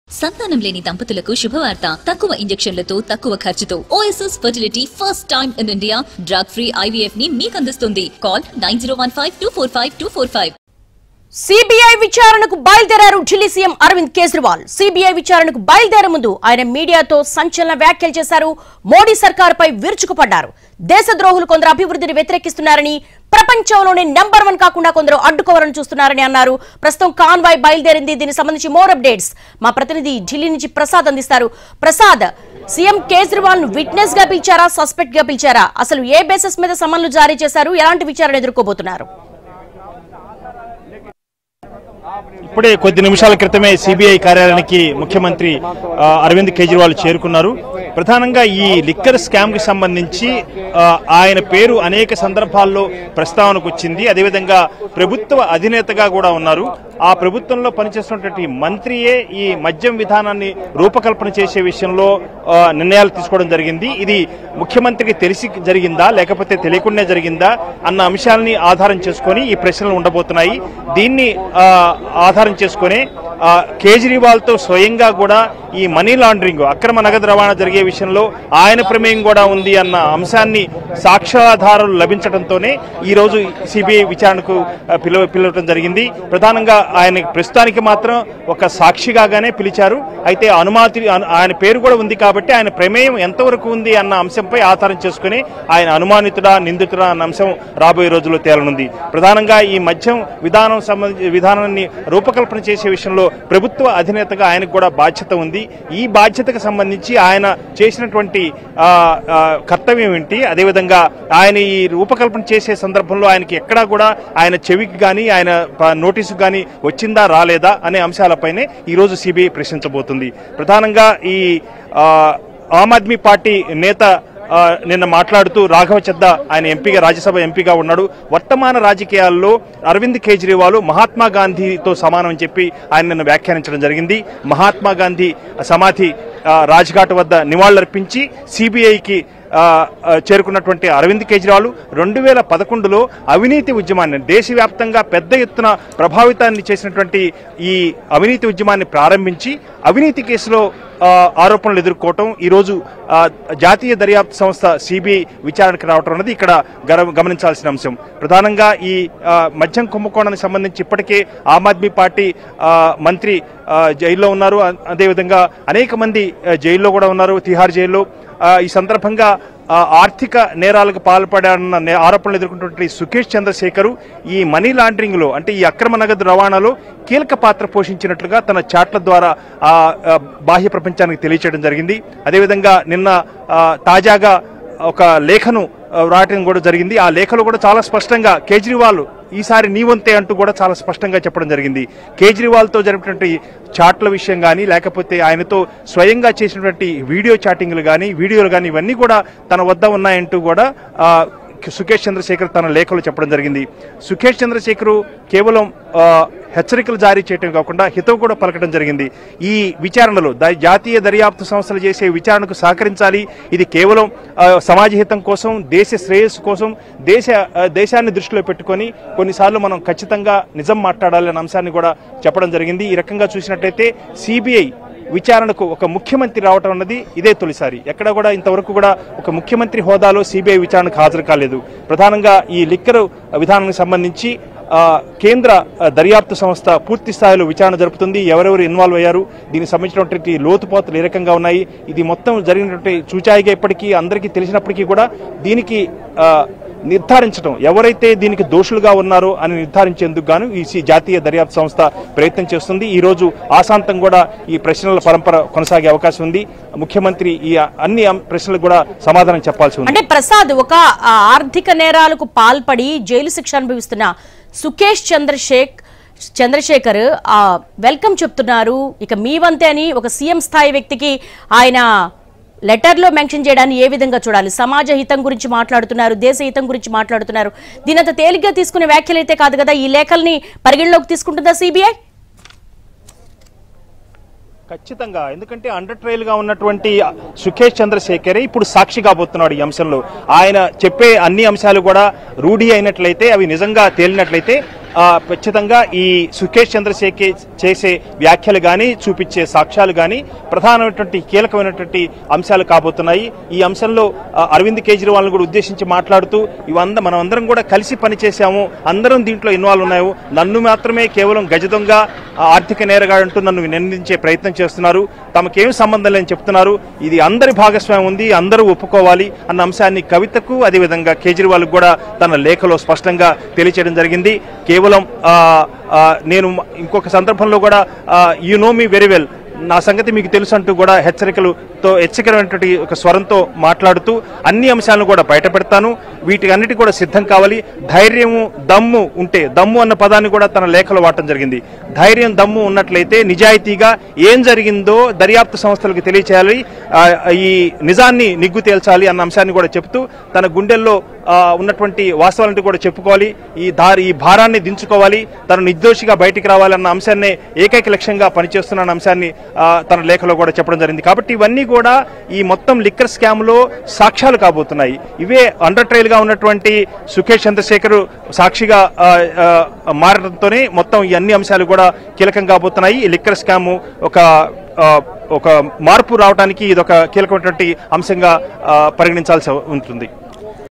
సంతానం లేని దంపతులకు శుభవార్త తక్కువ ఇంజెక్షన్లతో తక్కువ ఖర్చుతో OSS fertility first time in India drug free IVF ని మీకు అందిస్తుంది call nine zero one five two four five two four five CBI విచారణకు బయలుదేరారు ఢిల్లీ సీఎం అరవింద్ కేజ్రీవాల్ సిబిఐ విచారణకు బయలుదేరే ముందు ఆయన మీడియాతో సంచలన వ్యాఖ్యలు చేశారు మోడీ సర్కారుపై విరుచుకుపడ్డారు దేశద్రోహులు కొందరు అభివృద్ధిని వ్యతిరేకిస్తున్నారని ప్రపంచంలోనే నెంబర్ వన్ కాకుండా కొందరు అడ్డుకోవాలని చూస్తున్నారని అన్నారు ప్రస్తుతం కాన్వాయ్ బయలుదేరింది దీనికి సంబంధించి మోర్ అప్డేట్స్ మా ప్రతినిధి ఢిల్లీ నుంచి ప్రసాద్ అందిస్తారు ప్రసాద్ సీఎం కేజ్రీవాల్ ను విట్నెస్ గా పిలిచారా సస్పెక్ట్ గా పిలిచారా అసలు ఏ బేసిస్ మీద సమన్లు జారీ చేశారు ఎలాంటి విచారణ ఎదుర్కోబోతున్నారు ఇప్పుడే కొద్ది నిమిషాల క్రితమే సిబిఐ కార్యాలయానికి ముఖ్యమంత్రి ఆ, అరవింద్ కేజ్రీవాల్ చేరుకున్నారు ప్రధానంగా ఈ లిక్కర్ స్కామ్ కి సంబంధించి ఆ, ఆయన పేరు అనేక సందర్భాల్లో ప్రస్తావనకు వచ్చింది అదేవిధంగా ప్రభుత్వ అధినేతగా కూడా ఉన్నారు ఆ ప్రభుత్వంలో పనిచేస్తున్నటువంటి మంత్రియే ఈ మద్యం విధానాన్ని రూపకల్పన చేసే విషయంలో ఆ, నిర్ణయాలు తీసుకోవడం జరిగింది ఇది ముఖ్యమంత్రికి తెలిసి జరిగిందా లేకపోతే తెలియకుండా జరిగిందా అన్న అంశాలని ఆధారం చేసుకొని ఈ ప్రశ్నలు ఉండబోతున్నాయి దీన్ని ఆ, ఆధారం చేసుకొని ఆ, కేజ్రీవాల్తో స్వయంగా కూడా ఈ మనీ లాండరింగ్ అక్రమ నగదు రవాణా జరిగే విషయంలో ఆయన ప్రమేయం కూడా ఉంది అన్న అంశాన్ని సాక్ష్యాధారాలు లభించడంతోనే ఈ రోజు సిబిఐ విచారణకు ఆ, పిలువ పిలవటం జరిగింది ప్రధానంగా ఆయన ప్రస్తుతానికి మాత్రం ఒక సాక్షిగానే పిలిచారు అయితే అనుమతి అను- ఆయన పేరు కూడా ఉంది కాబట్టి ఆయన ప్రమేయం ఎంతవరకు ఉంది అన్న అంశంపై ఆధారం చేసుకుని ఆయన అనుమానితుడా నిందితుడా అన్న అంశం రాబోయే రోజుల్లో తేలనుంది ప్రధానంగా ఈ మద్యం విధానం సంబంధించి విధానాన్ని రూపకల్పన చేసే విషయంలో ప్రభుత్వ అధినేతగా ఆయనకు కూడా బాధ్యత ఉంది ఈ బాధ్యతకు సంబంధించి ఆయన చేసినటువంటి ఆ, ఆ, కర్తవ్యం ఏంటి అదేవిధంగా ఆయన ఈ రూపకల్పన చేసే సందర్భంలో ఆయనకి ఎక్కడా కూడా ఆయన చెవికి కానీ ఆయన ప- నోటీసు కానీ వచ్చిందా రాలేదా అనే అంశాలపైనే ఈ రోజు సిబిఐ ప్రశ్నించబోతుంది ప్రధానంగా ఈ ఆ, ఆమ్ ఆద్మీ పార్టీ నేత ఆ, నిన్న మాట్లాడుతూ రాఘవ చెద్ద ఆయన ఎంపీగా రాజ్యసభ ఎంపీగా ఉన్నాడు వర్తమాన రాజకీయాల్లో అరవింద్ కేజ్రీవాల్ మహాత్మా గాంధీతో సమానం అని చెప్పి ఆయన నిన్న వ్యాఖ్యానించడం జరిగింది మహాత్మా గాంధీ సమాధి ఆ, రాజ్ఘాట్ వద్ద నివాళులర్పించి సిబిఐకి ఆ, ఆ, చేరుకున్నటువంటి అరవింద్ కేజ్రీవాల్ రెండు వేల పదకొండులో అవినీతి ఉద్యమాన్ని దేశవ్యాప్తంగా పెద్ద ఎత్తున ప్రభావితాన్ని చేసినటువంటి ఈ అవినీతి ఉద్యమాన్ని ప్రారంభించి అవినీతి కేసులో ఆ, ఆరోపణలు ఎదుర్కోవటం ఈరోజు ఆ, జాతీయ దర్యాప్తు సంస్థ సిబిఐ విచారణకు రావటం అన్నది ఇక్కడ గర- గమనించాల్సిన అంశం ప్రధానంగా ఈ ఆ, మద్యం కుంభకోణానికి సంబంధించి ఇప్పటికే ఆమ్ ఆద్మీ పార్టీ ఆ, మంత్రి ఆ, జైల్లో ఉన్నారు అ- అదేవిధంగా అనేక మంది ఆ, జైల్లో కూడా ఉన్నారు తిహార్ జైల్లో ఆ, ఈ సందర్భంగా ఆ, ఆర్థిక నేరాలకు పాల్పడారన్న నే- ఆరోపణలు ఎదుర్కొంటున్నటువంటి సుఖేష్ చంద్రశేఖర్ ఈ మనీ లాండరింగ్ లో అంటే ఈ అక్రమ నగదు రవాణాలో కీలక పాత్ర పోషించినట్లుగా తన చాట్ల ద్వారా ఆ, ఆ, బాహ్య ప్రపంచానికి తెలియచేయడం జరిగింది అదేవిధంగా నిన్న ఆ, తాజాగా ఒక లేఖను ఆ, వ్రాయటం కూడా జరిగింది ఆ లేఖలో కూడా చాలా స్పష్టంగా కేజ్రీవాల్ ఈసారి నీ వంతే అంటూ కూడా చాలా స్పష్టంగా చెప్పడం జరిగింది కేజ్రీవాల్తో జరిపినటువంటి చాట్ల విషయం కానీ లేకపోతే ఆయనతో స్వయంగా చేసినటువంటి వీడియో చాటింగ్లు కానీ వీడియోలు కానీ ఇవన్నీ కూడా తన వద్ద ఉన్నాయంటూ కూడా ఆ, సుఖేష్ చంద్రశేఖర్ తన లేఖలో చెప్పడం జరిగింది సుఖేష్ చంద్రశేఖర్ కేవలం ఆ, హెచ్చరికలు జారీ చేయటం కాకుండా హితవు కూడా పలకడం జరిగింది ఈ విచారణలో ద- జాతీయ దర్యాప్తు సంస్థలు చేసే విచారణకు సహకరించాలి ఇది కేవలం ఆ, సమాజ హితం కోసం దేశ శ్రేయస్సు కోసం దేశ ఆ, దేశాన్ని దృష్టిలో పెట్టుకొని కొన్నిసార్లు మనం ఖచ్చితంగా నిజం మాట్లాడాలి అనే అంశాన్ని కూడా చెప్పడం జరిగింది ఈ రకంగా చూసినట్టయితే సిబిఐ విచారణకు ఒక ముఖ్యమంత్రి రావటం అన్నది ఇదే తొలిసారి ఎక్కడ కూడా ఇంతవరకు కూడా ఒక ముఖ్యమంత్రి హోదాలో సిబిఐ విచారణకు హాజరు కాలేదు ప్రధానంగా ఈ లిక్కర్ విధానానికి సంబంధించి ఆ, కేంద్ర ఆ, దర్యాప్తు సంస్థ పూర్తి స్థాయిలో విచారణ జరుపుతుంది ఎవరెవరు ఇన్వాల్వ్ అయ్యారు దీనికి సంబంధించినటువంటి లోతుపోతలు ఏ రకంగా ఉన్నాయి ఇది మొత్తం జరిగినటువంటి చూచాయిగా ఇప్పటికీ అందరికీ తెలిసినప్పటికీ కూడా దీనికి ఆ, నిర్ధారించడం ఎవరైతే దీనికి దోషులుగా ఉన్నారో అని నిర్ధారించేందుకు గాను ఈ సి- జాతీయ దర్యాప్తు సంస్థ ప్రయత్నం చేస్తుంది ఈ రోజు ఆశాంతం కూడా ఈ ప్రశ్నల పరంపర కొనసాగే అవకాశం ఉంది ముఖ్యమంత్రి ఈ అన్ని అం- ప్రశ్నలకు కూడా సమాధానం చెప్పాల్సి ఉంది అంటే ప్రసాద్ ఒక ఆ, ఆర్థిక నేరాలకు పాల్పడి జైలు శిక్ష అనుభవిస్తున్న సుఖేష్ చంద్రశేఖ్ చంద్రశేఖర్ ఆ, వెల్కమ్ చెప్తున్నారు ఇక మీ వంతే అని ఒక సీఎం స్థాయి వ్యక్తికి ఆయన లెటర్లో మెన్షన్ చేయడాన్ని ఏ విధంగా చూడాలి సమాజ హితం గురించి మాట్లాడుతున్నారు దేశ హితం గురించి మాట్లాడుతున్నారు దీని అంత తేలిగ్గా తీసుకునే వ్యాఖ్యలు అయితే కాదు కదా ఈ లేఖల్ని పరిగణలోకి తీసుకుంటుందా సిబిఐ ఖచ్చితంగా ఎందుకంటే అండర్ ట్రయల్ గా ఉన్నటువంటి సుఖేష్ చంద్రశేఖరే ఇప్పుడు సాక్షి కాబోతున్నాడు ఈ అంశంలో ఆయన చెప్పే అన్ని అంశాలు కూడా రూఢి అయినట్లయితే అవి నిజంగా తేలినట్లయితే ఆ, ఖచ్చితంగా ఈ సుఖేష్ చంద్రశేఖర్ చేసే వ్యాఖ్యలు కానీ చూపించే సాక్ష్యాలు కానీ ప్రధానమైనటువంటి కీలకమైనటువంటి అంశాలు కాబోతున్నాయి ఈ అంశంలో ఆ, అరవింద్ కేజ్రీవాల్ని కూడా ఉద్దేశించి మాట్లాడుతూ ఇవంద మనం అందరం కూడా కలిసి పనిచేశాము అందరం దీంట్లో ఇన్వాల్వ్ ఉన్నాము నన్ను మాత్రమే కేవలం గజ దొంగ ఆ, ఆర్థిక నేరగాడంటూ నన్ను నిందించే ప్రయత్నం చేస్తున్నారు తమకేం సంబంధం లేని చెప్తున్నారు ఇది అందరి భాగస్వామ్యం ఉంది అందరూ ఒప్పుకోవాలి అన్న అంశాన్ని కవితకు అదేవిధంగా కేజ్రీవాల్ కూడా తన లేఖలో స్పష్టంగా తెలియచేయడం జరిగింది కేవలం ఆ, ఆ, నేను ఇంకొక సందర్భంలో కూడా you know me very well నా సంగతి మీకు తెలుసు అంటూ కూడా హెచ్చరికలతో హెచ్చరికమైనటువంటి ఒక స్వరంతో మాట్లాడుతూ అన్ని అంశాలను కూడా బయటపెడతాను వీటి అన్నిటి కూడా సిద్ధం కావాలి ధైర్యము దమ్ము ఉంటే దమ్ము అన్న పదాన్ని కూడా తన లేఖలో వాడటం జరిగింది ధైర్యం దమ్ము ఉన్నట్లయితే నిజాయితీగా ఏం జరిగిందో దర్యాప్తు సంస్థలకు తెలియచేయాలి ఆ, ఈ నిజాన్ని నిగ్గు తేల్చాలి అన్న అంశాన్ని కూడా చెప్తూ తన గుండెల్లో ఆ, ఉన్నటువంటి వాస్తవాలను కూడా చెప్పుకోవాలి ఈ దారి ఈ భారాన్ని దించుకోవాలి తను నిర్దోషిగా బయటికి రావాలన్న అంశాన్ని ఏకైక లక్ష్యంగా పనిచేస్తున్న అంశాన్ని ఆ, తన లేఖలో కూడా చెప్పడం జరిగింది కాబట్టి ఇవన్నీ కూడా ఈ మొత్తం లిక్కర్ స్కామ్ లో సాక్ష్యాలు కాబోతున్నాయి ఇవే అండర్ ట్రయల్ గా ఉన్నటువంటి సుఖేష్ చంద్రశేఖర్ సాక్షిగా ఆ, ఆ, మారడంతోనే మొత్తం ఈ అన్ని అంశాలు కూడా కీలకం కాబోతున్నాయి ఈ లిక్కర్ స్కామ్ ఒక ఆ, ఒక మార్పు రావడానికి ఇది ఒక కీలకమైనటువంటి అంశంగా ఆ, పరిగణించాల్సి ఉంటుంది